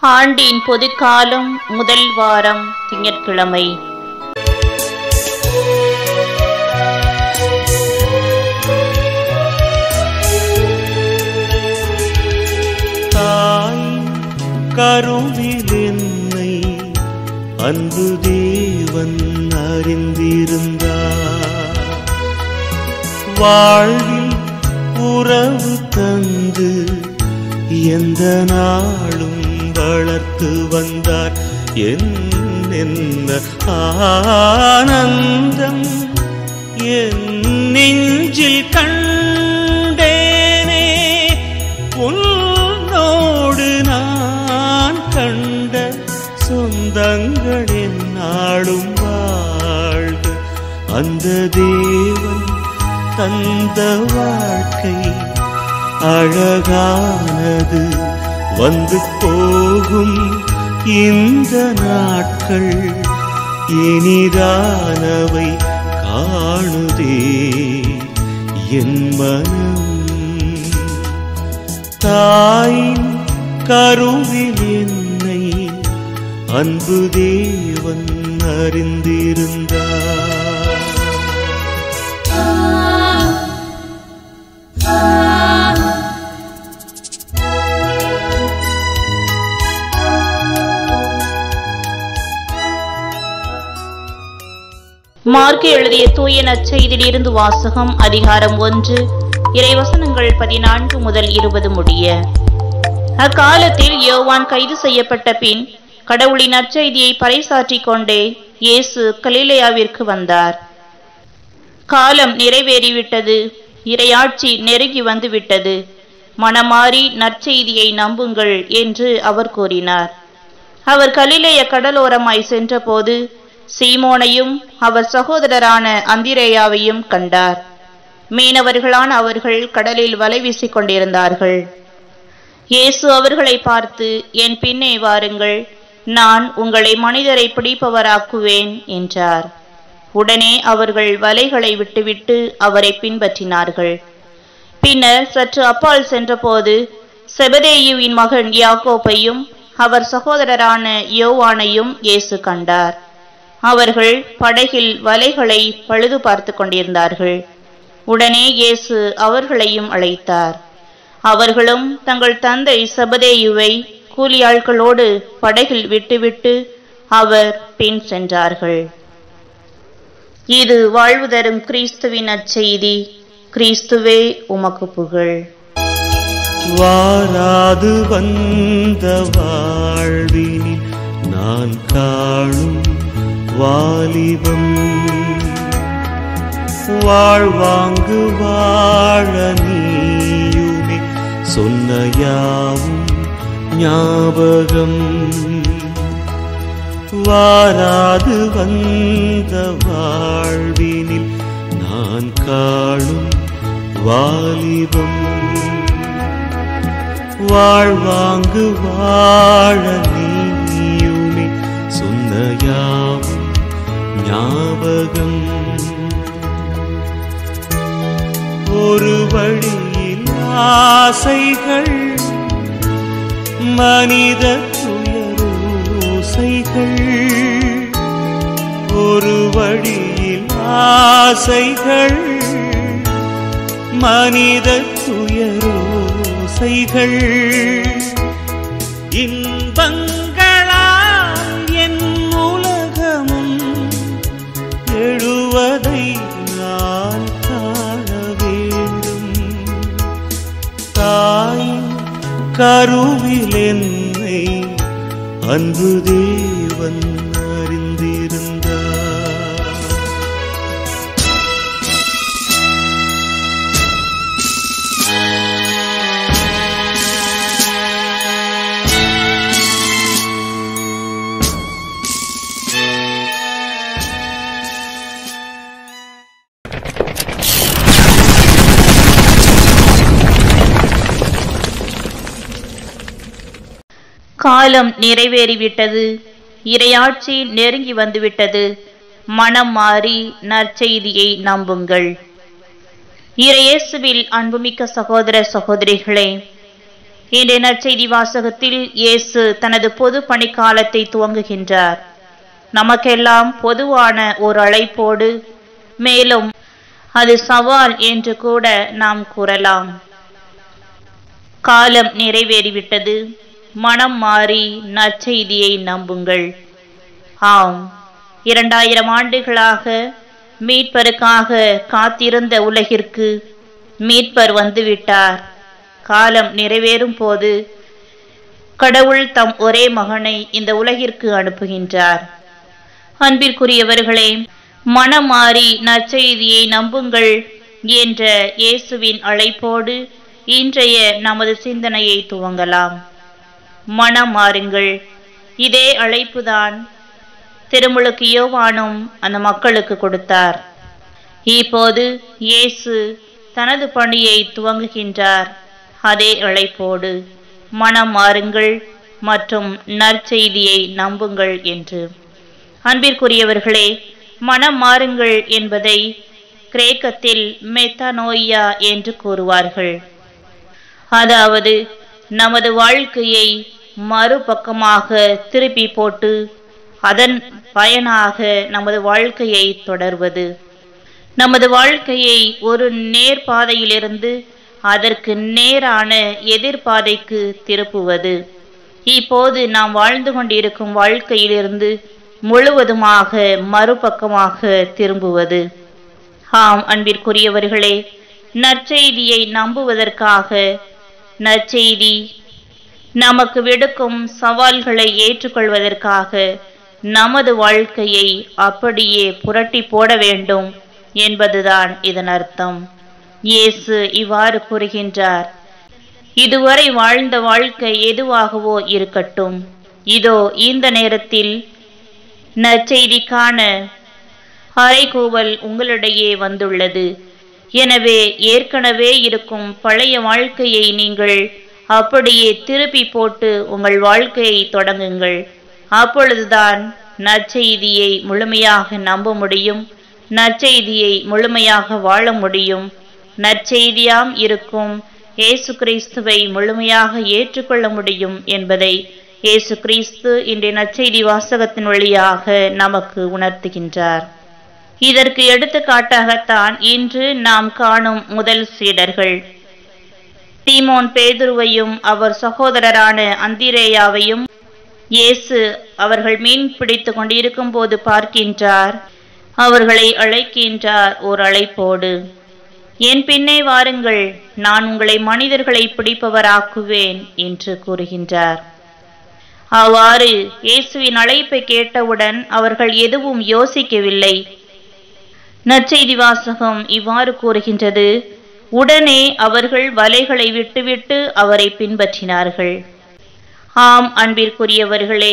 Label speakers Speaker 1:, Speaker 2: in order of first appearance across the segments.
Speaker 1: ஆண்டின் பொதுக்காலம் முதல் வாரம் திங்கட்கிழமை
Speaker 2: தாய் கருவில் என்னை அன்பு தேவன் அறிந்திருந்தார் வாழ்வில் உறவு தந்து எந்த நாளும் வளர்த்து வந்தார் என் என்ன ஆனந்தம் என் நெஞ்சில் கண்டேனே உன்னோடு நான் கண்ட சொந்தங்கள் என்னாலும் வாழ்க அந்த தேவன் தந்த வாழ்க்கை அழகானது வந்து போகும் இந்த நாட்கள் இனிதானவை காணுதே என் மனம் தாயின் கருவில் என்னை அன்பு தேவன் அறிந்திருந்தார்
Speaker 1: மார்க்கு எழுதிய தூய நற்செய்தியிலிருந்து வாசகம் அதிகாரம் ஒன்று இறைவசனங்கள் பதினான்கு முதல் இருபது முடிய அக்காலத்தில் யோவான் கைது செய்யப்பட்ட பின் கடவுளின் நற்செய்தியை பறைசாற்றிக் கொண்டே இயேசு கலிலேயாவிற்கு வந்தார் காலம் நிறைவேறிவிட்டது இறையாட்சி நெருங்கி வந்துவிட்டது மனமாறி நற்செய்தியை நம்புங்கள் என்று அவர் கூறினார் அவர் கலிலேய கடலோரமாய் சென்றபோது சீமோனையும் அவர் சகோதரரான அந்திரேயாவையும் கண்டார் மீனவர்களான அவர்கள் கடலில் வலை வீசிக் கொண்டிருந்தார்கள் இயேசு அவர்களை பார்த்து என் பின்னே வாருங்கள் நான் உங்களை மனிதரை பிடிப்பவராக்குவேன் என்றார் உடனே அவர்கள் வலைகளை விட்டுவிட்டு அவரை பின்பற்றினார்கள் பின்னர் சற்று அப்பால் சென்றபோது செபதேயுவின் மகன் யாக்கோப்பையும் அவர் சகோதரரான யோவானையும் இயேசு கண்டார் அவர்கள் படகில் வலைகளை பழுது பார்த்து கொண்டிருந்தார்கள் உடனே இயேசு அவர்களையும் அழைத்தார் அவர்களும் தங்கள் தந்தை சபதேயுவை கூலியாட்களோடு படகில் விட்டுவிட்டு அவர் பின் சென்றார்கள் இது வாழ்வு தரும் கிறிஸ்துவின் அச்செய்தி கிறிஸ்துவே உமக்கு புகழ்
Speaker 2: வாராது வந்த வாழ்வினில் நான் காணும் வாலிபம் வாழ்வாங்கு வாழ நீயுமே சொன்ன யாவும் ஞாபகம் வாராது வந்த வாழ்வினில் நான் காணும் வாலிபம் வாழ்வாங்கு வாழ நீயுமே சொன்ன யாவும் ஞாபகம் ஒரு வழியில் ஆசைகள் மனித துயரோசைகள் ஒரு வழியில் ஆசைகள் மனித துயரோசைகள் இன்பங்களால் என் உலகமும் எழுவதை நான் காண வேண்டும் தாய் கருவில் என்னை அன்பு தேவன் அறிந்திருந்தார்
Speaker 1: காலம் நிறைவேறிவிட்டது இறையாட்சி நெருங்கி வந்துவிட்டது மனம் மாறி நற்செய்தியை நம்புங்கள் இறையேசுவில் அன்புமிக்க சகோதர சகோதரிகளே இன்றைய நற்செய்தி வாசகத்தில் இயேசு தனது பொது பணிக்காலத்தை துவங்குகின்றார் நமக்கெல்லாம் பொதுவான ஒரு அழைப்போடு மேலும் அது சவால் என்று கூட நாம் கூறலாம் காலம் நிறைவேறிவிட்டது மனம் மாறி நற்செய்தியை நம்புங்கள் ஆம் இரண்டாயிரம் ஆண்டுகளாக மீட்பருக்காக காத்திருந்த உலகிற்கு மீட்பர் வந்துவிட்டார் காலம் நிறைவேறும் போது கடவுள் தம் ஒரே மகனை இந்த உலகிற்கு அனுப்புகின்றார் அன்பிற்குரியவர்களே மனம் மாறி நற்செய்தியை நம்புங்கள் என்ற இயேசுவின் அழைப்போடு இன்றைய நமது சிந்தனையை துவங்கலாம் மனம் மாறுங்கள் இதே அழைப்புதான் திருமுழுக்கு யோவானும் அந்த மக்களுக்கு கொடுத்தார் இப்போது இயேசு தனது பணியை துவங்குகின்றார் அதே அழைப்போடு மனம் மாறுங்கள் மற்றும் நற்செய்தியை நம்புங்கள் என்று அன்பிற்குரியவர்களே மனம் மாறுங்கள் என்பதை கிரேக்கத்தில் மெத்தனோய்யா என்று கூறுவார்கள் அதாவது நமது வாழ்க்கையை மறுபக்கமாக திருப்பி போட்டு அதன் பயனாக நமது வாழ்க்கையை தொடர்வது நமது வாழ்க்கையை ஒரு நேர்பாதையிலிருந்து அதற்கு நேரான எதிர்பாதைக்கு திருப்புவது இப்போது நாம் வாழ்ந்து கொண்டிருக்கும் வாழ்க்கையிலிருந்து முழுவதுமாக மறுபக்கமாக திரும்புவது ஆம் அன்பிற்குரியவர்களே நற்செய்தியை நம்புவதற்காக நற்செய்தி நமக்கு விடுக்கும் சவால்களை ஏற்றுக்கொள்வதற்காக நமது வாழ்க்கையை அப்படியே புரட்டி போட வேண்டும் என்பதுதான் இதன் அர்த்தம் இயேசு இவ்வாறு கூறுகின்றார் இதுவரை வாழ்ந்த வாழ்க்கை எதுவாகவோ இருக்கட்டும் இதோ இந்த நேரத்தில் நற்செய்திக்கான அறைகூவல் உங்களிடையே வந்துள்ளது எனவே ஏற்கனவே இருக்கும் பழைய வாழ்க்கையை நீங்கள் அப்படியே திருப்பி போட்டு உங்கள் வாழ்க்கையை தொடங்குங்கள் அப்பொழுதுதான் நற்செய்தியை முழுமையாக நம்ப முடியும் நற்செய்தியை முழுமையாக வாழ முடியும் நற்செய்தியாம் இருக்கும் இயேசு கிறிஸ்துவை முழுமையாக ஏற்றுக்கொள்ள முடியும் என்பதை இயேசு கிறிஸ்து இன்றைய நற்செய்தி வாசகத்தின் வழியாக நமக்கு உணர்த்துகின்றார் இதற்கு எடுத்துக்காட்டாகத்தான் இன்று நாம் காணும் முதல் சீடர்கள் தீமோன் பேதுருவையும் அவர் சகோதரரான அந்திரேயாவையும் இயேசு அவர்கள் மீன் பிடித்து கொண்டிருக்கும் போது பார்க்கின்றார் அவர்களை அழைக்கின்றார் ஓர் அழைப்போடு என் பின்னே வாருங்கள் நான் உங்களை மனிதர்களை பிடிப்பவராக்குவேன் என்று கூறுகின்றார் அவ்வாறு இயேசுவின் அழைப்பை கேட்டவுடன் அவர்கள் எதுவும் யோசிக்கவில்லை நற்செய்தி வாசகம் இவ்வாறு கூறுகின்றது உடனே அவர்கள் வலைகளை விட்டுவிட்டு அவரை பின்பற்றினார்கள் ஆம் அன்பிற்குரியவர்களே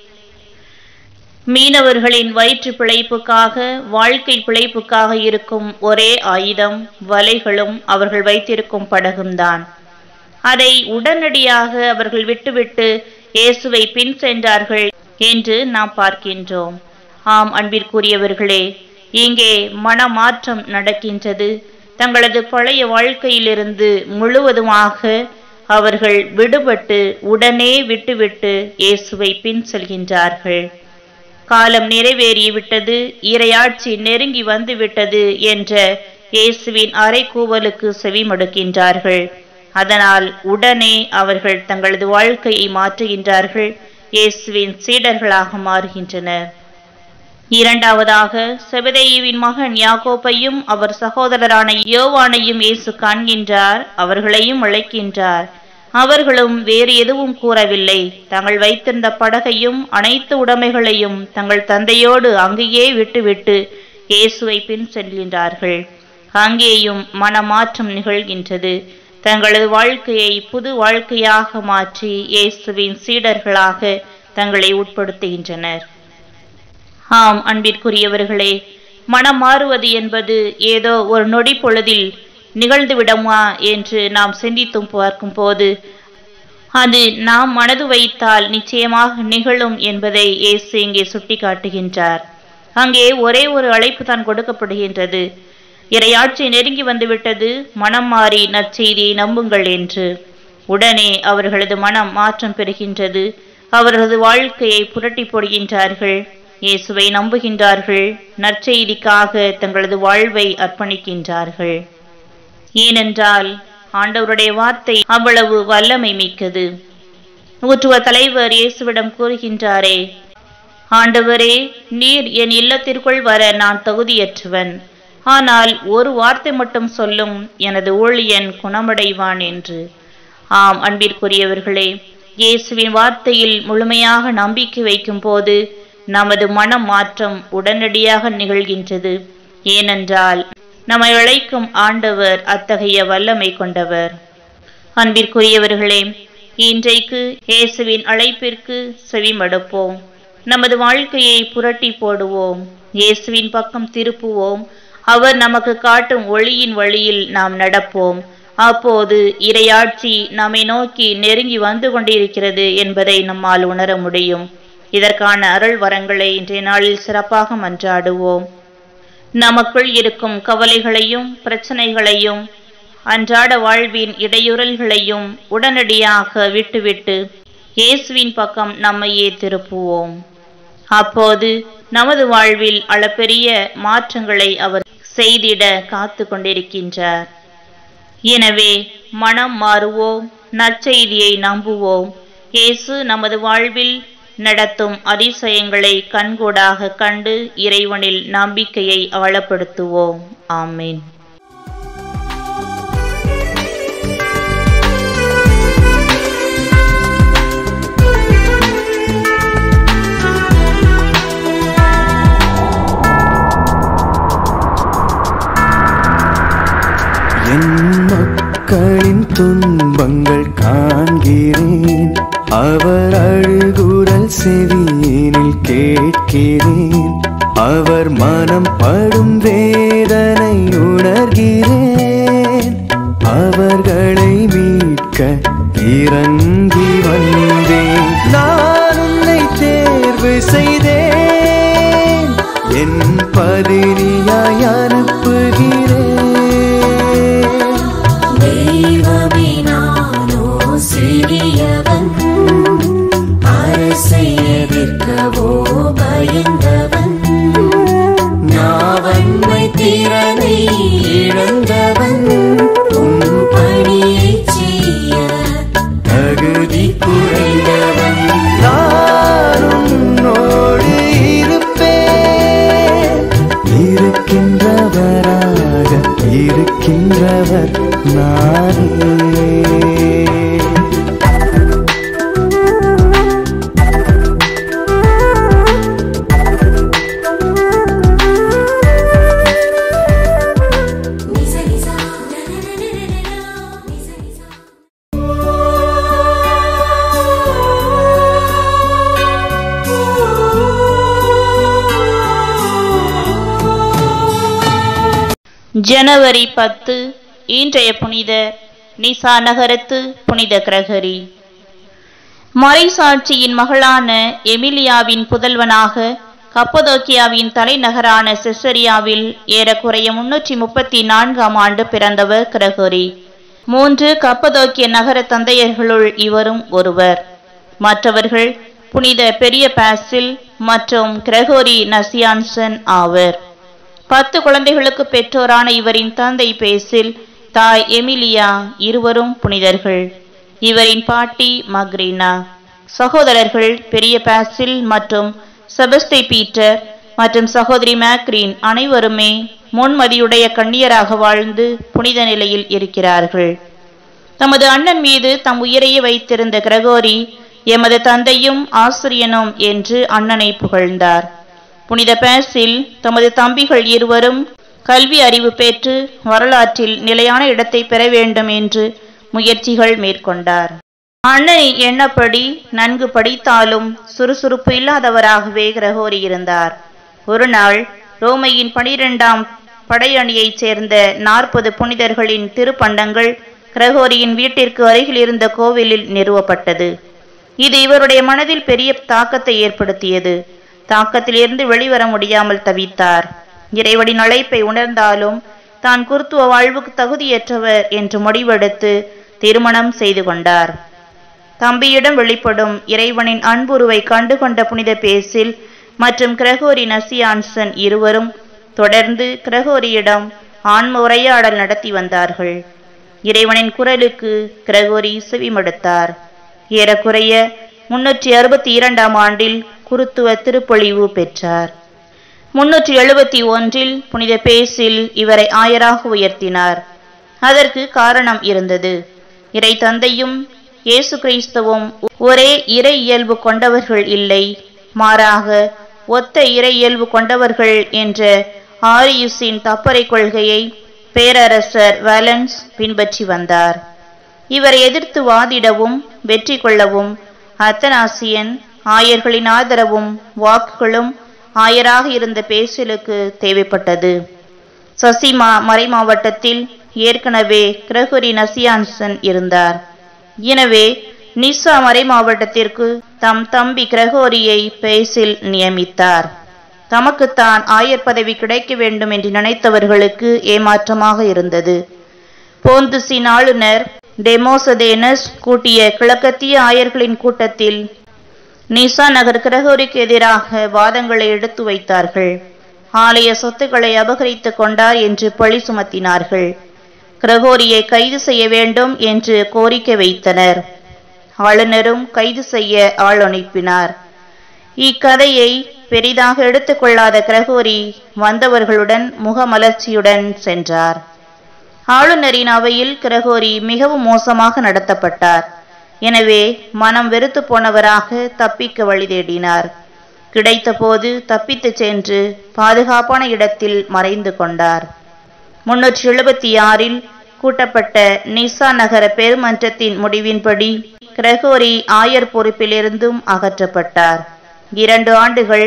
Speaker 1: மீனவர்களின் வயிற்று பிழைப்புக்காக வாழ்க்கை பிழைப்புக்காக இருக்கும் ஒரே ஆயுதம் வலைகளும் அவர்கள் வைத்திருக்கும் படகும் தான் அதை உடனடியாக அவர்கள் விட்டுவிட்டு இயேசுவை பின் சென்றார்கள் என்று நாம் பார்க்கின்றோம் ஆம் அன்பிற்குரியவர்களே இங்கே மனமாற்றம் நடக்கின்றது தங்களது பழைய வாழ்க்கையிலிருந்து முழுவதுமாக அவர்கள் விடுபட்டு உடனே விட்டுவிட்டு இயேசுவை பின் செல்கின்றார்கள் காலம் நிறைவேறிவிட்டது இரையாட்சி நெருங்கி வந்துவிட்டது என்ற இயேசுவின் அறைகூவலுக்கு செவிமடுக்கின்றார்கள் அதனால் உடனே அவர்கள் தங்களது வாழ்க்கையை மாற்றுகின்றார்கள் இயேசுவின் சீடர்களாக மாறுகின்றனர் இரண்டாவதாக செபதேயுவின் மகன் யாக்கோப்பையும் அவர் சகோதரரான யோவானையும் இயேசு காண்கின்றார் அவர்களையும் அழைக்கின்றார் அவர்களும் வேறு எதுவும் கூறவில்லை தங்கள் வைத்திருந்த படகையும் அனைத்து உடைமைகளையும் தங்கள் தந்தையோடு அங்கேயே விட்டுவிட்டு இயேசுவை பின் செல்கின்றார்கள் அங்கேயும் மனமாற்றம் நிகழ்கின்றது தங்களது வாழ்க்கையை புது வாழ்க்கையாக மாற்றி இயேசுவின் சீடர்களாக தங்களை உட்படுத்துகின்றனர் ஆம் அன்பிற்குரியவர்களே மனம் மாறுவது என்பது ஏதோ ஒரு நொடி பொழுதில் நிகழ்ந்து விடுமா என்று நாம் சிந்தித்தும் பார்க்கும் போது அது நாம் மனது வைத்தால் நிச்சயமாக நிகழும் என்பதை இயேசு இங்கே சுட்டிக்காட்டுகின்றார் அங்கே ஒரே ஒரு அழைப்பு தான் கொடுக்கப்படுகின்றது இறையாட்சி நெருங்கி வந்துவிட்டது மனம் மாறி நற்செய்தியை நம்புங்கள் என்று உடனே அவர்களது மனம் மாற்றம் பெறுகின்றது அவர்களது வாழ்க்கையை புரட்டி போடுகின்றார்கள் இயேசுவை நம்புகின்றார்கள் நற்செய்திக்காக தங்களது வாழ்வை அர்ப்பணிக்கின்றார்கள் ஏனென்றால் ஆண்டவருடைய வார்த்தை அவ்வளவு வல்லமை மிக்கது ஊற்றுவ தலைவர் இயேசுவிடம் கூறுகின்றாரே ஆண்டவரே நீர் என் இல்லத்திற்குள் வர நான் தகுதியற்றவன் ஆனால் ஒரு வார்த்தை மட்டும் சொல்லும் எனது ஊழியன் குணமடைவான் என்று ஆம் அன்பிற்குரியவர்களே இயேசுவின் வார்த்தையில் முழுமையாக நம்பிக்கை வைக்கும் போது நமது மனம் மாற்றம் உடனடியாக நிகழ்கின்றது ஏனென்றால் நம்மை அழைக்கும் ஆண்டவர் அத்தகைய வல்லமை கொண்டவர் அன்பிற்குரியவர்களே இன்றைக்கு இயேசுவின் அழைப்பிற்கு செவிமடுப்போம் நமது வாழ்க்கையை புரட்டி போடுவோம் இயேசுவின் பக்கம் திருப்புவோம் அவர் நமக்கு காட்டும் ஒளியின் வழியில் நாம் நடப்போம் அப்போது இரையாட்சி நம்மை நோக்கி நெருங்கி வந்து கொண்டிருக்கிறது என்பதை நம்மால் உணர முடியும் இதற்கான அருள் வரங்களை இன்றைய நாளில் சிறப்பாக மன்றாடுவோம் நமக்குள் இருக்கும் கவலைகளையும் பிரச்சனைகளையும் அன்றாட வாழ்வின் இடையூறல்களையும் உடனடியாக விட்டுவிட்டு இயேசுவின் பக்கம் நம்மையே திருப்புவோம் அப்போது நமது வாழ்வில் அளப்பெரிய மாற்றங்களை அவர் செய்திட காத்து கொண்டிருக்கின்றார் எனவே மனம் மாறுவோம் நற்செய்தியை நம்புவோம் இயேசு நமது வாழ்வில் நடத்தும் அதிசயங்களை கண்கூடாக கண்டு இறைவனில் நம்பிக்கையை ஆழப்படுத்துவோம் ஆமீன்
Speaker 2: என் மக்களின் துன்பங்கள் காண்கிறேன் அவர் அழுகுரல் செவியினில் கேட்கிறேன் அவர் மனம் படும் வேதனை உணர்கிறேன் அவர்களை மீட்க இறங்கி வந்தேன் நான் உன்னை தேர்வு செய்தேன் என் பதினியாய் அனுப்புகிறேன்
Speaker 3: தெய்வமே நானோ சிறியவன் அரசை எதிர்க்கவோ பயந்தவன் நாவன்மை திறனை இழந்தவன் உன் பணியைச் செய்ய
Speaker 2: தகுதி குறைந்தவன் நான் உன்னோடு இருப்பேன் இருக்கின்றவராக இருக்கின்றவர் நானே
Speaker 3: நிச நிசா நிச நிசா
Speaker 1: ஜனவரி பத்து இன்றைய புனித நிசா நகரத்து புனித கிரகரி மறைசாட்சியின் மகளான எமிலியாவின் புதல்வனாக கப்பதோக்கியாவின் தலைநகரான செசரியாவில் ஏறக்குறைய முன்னூற்றி முப்பத்தி நான்காம் ஆண்டு பிறந்தவர் கிரகோரி மூன்று கப்பதோக்கிய நகர தந்தையர்களுள் இவரும் ஒருவர் மற்றவர்கள் புனித பெரிய பாசில் மற்றும் கிரகோரி நசியான்சன் ஆவர் பத்து குழந்தைகளுக்கு பெற்றோரான இவரின் தந்தை பேசில் தாய் எமிலியா இருவரும் புனிதர்கள் இவரின் பாட்டி மக்ரீனா சகோதரர்கள் பெரிய பாசில் மற்றும் செபஸ்தை பீட்டர் மற்றும் சகோதரி மேக்ரீன் அனைவருமே முன்மதியுடைய கண்ணியராக வாழ்ந்து புனித நிலையில் இருக்கிறார்கள் தமது அண்ணன் மீது தம் உயிரையே வைத்திருந்த கிரகோரி எமது தந்தையும் ஆசிரியனும் என்று அண்ணனை புகழ்ந்தார் புனித பேசில் தமது தம்பிகள் இருவரும் கல்வி அறிவு பெற்று வரலாற்றில் நிலையான இடத்தை பெற வேண்டும் என்று முயற்சிகள் மேற்கொண்டார் அண்ணனின் எண்ணப்படி நன்கு படித்தாலும் சுறுசுறுப்பு இல்லாதவராகவே கிரகோரி இருந்தார் ஒரு நாள் ரோமையின் பனிரெண்டாம் படையணியைச் சேர்ந்த நாற்பது புனிதர்களின் திருப்பண்டங்கள் கிரகோரியின் வீட்டிற்கு அருகில் இருந்த கோவிலில் நிறுவப்பட்டது இது இவருடைய மனதில் பெரிய தாக்கத்தை ஏற்படுத்தியது தாக்கத்திலிருந்து வெளிவர முடியாமல் தவித்தார் இறைவனின் அழைப்பை உணர்ந்தாலும் தான் குருத்துவ வாழ்வுக்கு தகுதியற்றவர் என்று முடிவெடுத்து திருமணம் செய்து கொண்டார் தம்பியிடம் வெளிப்படும் இறைவனின் அன்புருவை கண்டுகொண்ட புனித பேசில் மற்றும் கிரகோரி நசியான்சன் இருவரும் தொடர்ந்து கிரகோரியிடம் ஆன்ம உரையாடல் நடத்தி வந்தார்கள் இறைவனின் குரலுக்கு கிரகோரி செவிமடுத்தார் ஏறக்குறைய முன்னூற்றி அறுபத்தி இரண்டாம் ஆண்டில் குருத்துவ திருப்பொழிவு பெற்றார் முன்னூற்றி எழுபத்தி ஒன்றில் புனித பேசில் இவரை ஆயராக உயர்த்தினார் அதற்கு காரணம் இருந்தது இறை தந்தையும் இயேசு கிறிஸ்துவும் ஒரே இறை இயல்பு கொண்டவர்கள் இல்லை மாறாக ஒத்த இறை இயல்பு கொண்டவர்கள் என்ற ஆரியுஸின் தப்பறை கொள்கையை பேரரசர் வேலன்ஸ் பின்பற்றி வந்தார் இவரை எதிர்த்து வாதிடவும் வெற்றி கொள்ளவும் அத்தனாசியன் ஆயர்களின் ஆதரவும் வாக்குகளும் ஆயராக இருந்த பேசிலுக்கு தேவைப்பட்டது சசிமா மறைமாவட்டத்தில் ஏற்கனவே கிரகுரி நசியான்சன் இருந்தார் எனவே நிசா மறைமாவட்டத்திற்கு தம் தம்பி கிரகோரியை பேசில் நியமித்தார் தமக்குத்தான் ஆயர் பதவி கிடைக்க வேண்டும் என்று நினைத்தவர்களுக்கு ஏமாற்றமாக இருந்தது போந்துசின் ஆளுநர் டெமோசதேனஸ் கூட்டிய கிழக்கத்திய ஆயர்களின் கூட்டத்தில் நிசா நகர் கிரகோரிக்கு எதிராக வாதங்களை எடுத்து வைத்தார்கள் ஆலய சொத்துக்களை அபகரித்துக் கொண்டார் என்று பழி சுமத்தினார்கள் கிரகோரியை கைது செய்ய வேண்டும் என்று கோரிக்கை வைத்தனர் ஆளுநரும் கைது செய்ய ஆள் அனுப்பினார் இக்கதையை பெரிதாக எடுத்துக்கொள்ளாத கிரகோரி வந்தவர்களுடன் முகமலர்ச்சியுடன் சென்றார் ஆளுநரின் அவையில் கிரகோரி மிகவும் மோசமாக நடத்தப்பட்டார் எனவே மனம் வெறுத்து போனவராக தப்பிக்க வழி தேடினார் கிடைத்தபோது தப்பித்துச் சென்று பாதுகாப்பான இடத்தில் மறைந்து கொண்டார் முன்னூற்றி எழுபத்தி ஆறில் கூட்டப்பட்ட நிசா நகர பெருமன்றத்தின் முடிவின்படி கிரகோரி ஆயர் பொறுப்பிலிருந்தும் அகற்றப்பட்டார் இரண்டு ஆண்டுகள்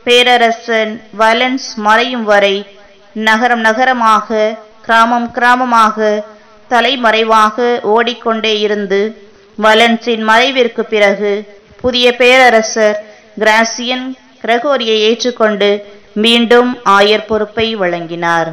Speaker 1: பேரரசன் வலன்ஸ் மறையும் வரை நகரம் நகரமாக கிராமம் கிராமமாக தலைமறைவாக ஓடிக்கொண்டே இருந்து வலன்ஸின் மறைவிற்கு பிறகு புதிய பேரரசர் கிராசியன் கிரகோரியை ஏற்றுக்கொண்டு மீண்டும் ஆயர் பொறுப்பை வழங்கினார்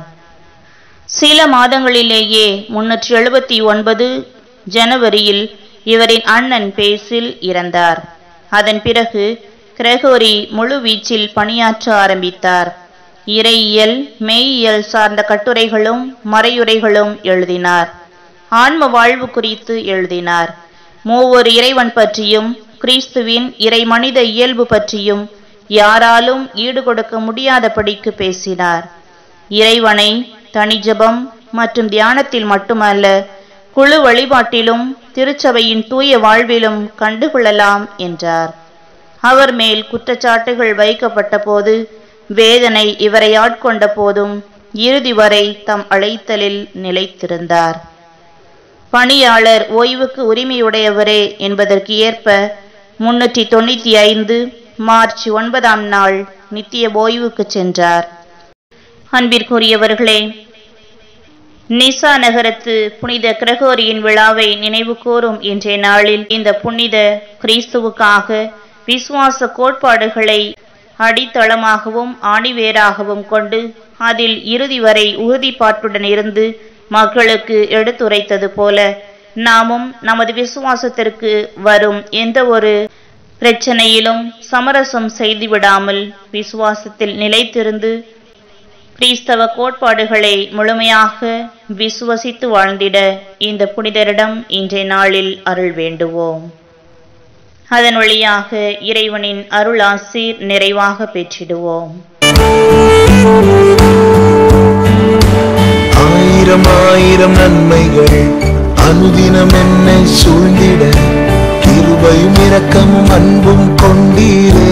Speaker 1: சில மாதங்களிலேயே முன்னூற்றி எழுபத்தி ஒன்பது ஜனவரியில் இவரின் அண்ணன் பேசில் இறந்தார் அதன் பிறகு கிரகோரி முழுவீச்சில் பணியாற்ற ஆரம்பித்தார் இறையியல் மெய்யியல் சார்ந்த கட்டுரைகளும் மறையுரைகளும் எழுதினார் ஆன்ம வாழ்வு குறித்து எழுதினார் மூவொரு இறைவன் பற்றியும் கிறிஸ்துவின் இறை மனித இயல்பு பற்றியும் யாராலும் ஈடுகொடுக்க முடியாதபடிக்கு பேசினார் இறைவனை தனிஜபம் மற்றும் தியானத்தில் மட்டுமல்ல குழு வழிபாட்டிலும் திருச்சபையின் தூய வாழ்விலும் கண்டுகொள்ளலாம் என்றார் அவர் மேல் குற்றச்சாட்டுகள் வைக்கப்பட்ட போது வேதனை இவரை ஆட்கொண்ட போதும் இறுதி வரை தம் அழைத்தலில் நிலைத்திருந்தார் பணியாளர் ஓய்வுக்கு உரிமையுடையவரே என்பதற்கு ஏற்ப முன்னூற்றி தொண்ணூற்றி ஐந்து மார்ச் ஒன்பதாம் நாள் நித்திய ஓய்வுக்கு சென்றார் அன்பிற்குரியவர்களே நிசா நகரத்து புனித கிரகோரியின் விழாவை நினைவு கூறும் இன்றைய நாளில் இந்த புனித கிறிஸ்துவுக்காக விசுவாச கோட்பாடுகளை அடித்தளமாகவும் ஆணிவேராகவும் கொண்டு அதில் இறுதி வரை உறுதிப்பாட்டுடன் இருந்து மக்களுக்கு எடுத்துரைத்தது போல நாமும் நமது விசுவாசத்திற்கு வரும் எந்த ஒரு பிரச்சனையிலும் சமரசம் செய்துவிடாமல் விசுவாசத்தில் நிலைத்திருந்து கிறிஸ்தவ கோட்பாடுகளை முழுமையாக விசுவசித்து வாழ்ந்திட இந்த புனிதரிடம் இன்றைய நாளில் அருள் வேண்டுவோம் அதன் வழியாக இறைவனின் அருளாசீர் நிறைவாக பெற்றிடுவோம்
Speaker 2: ஆயிரம் ஆயிரம் நன்மைகள் அனுதினம் என்னை சூழ்ந்திட கிருபையும் இரக்கமும் அன்பும் கொண்டீரே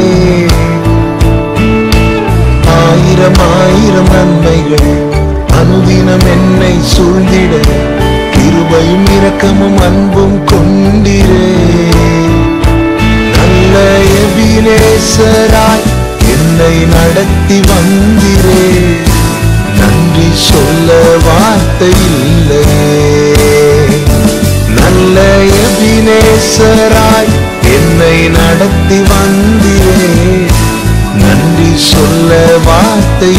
Speaker 2: ஆயிரம் ஆயிரம் நன்மைகள் அனுதினம் என்னை சூழ்ந்திட கிருபையும் இரக்கமும் அன்பும் கொண்டீரே நல்ல எபினேசராய் என்னை நடத்தி வந்திரே நன்றி சொல்ல வார்த்தை இல்லையே நல்ல எபினேசராய் என்னை நடத்தி வந்திரே நன்றி சொல்ல வார்த்தை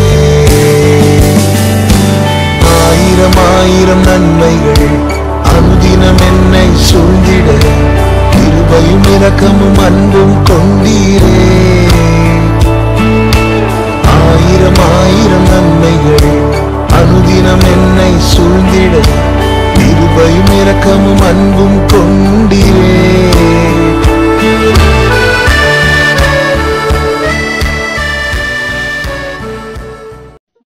Speaker 2: இல்லையே ஆயிரம் ஆயிரம் நன்மைகள் அனு இரக்கமும் அன்பும் கொண்டீரே